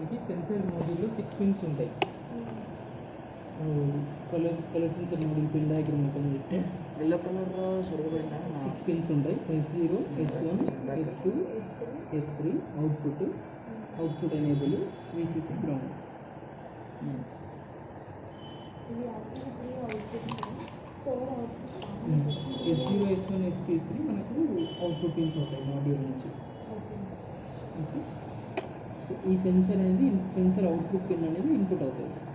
మనకి సెన్సర్ మోడ్యూల్లో six pins ఉంటాయి colour colour sensor module pin diagram open చేస్తే ఎల్లో కలర్ సరిపడిందా సిక్స్ పిన్స్ ఉంటాయి S zero S one S two S three output output enable VCC ground S zero S one S two S three మనకు output pins అవుతాయి module నుంచి okay so ఈ sensor అనేది sensor output pin అనేది input అవుతుంది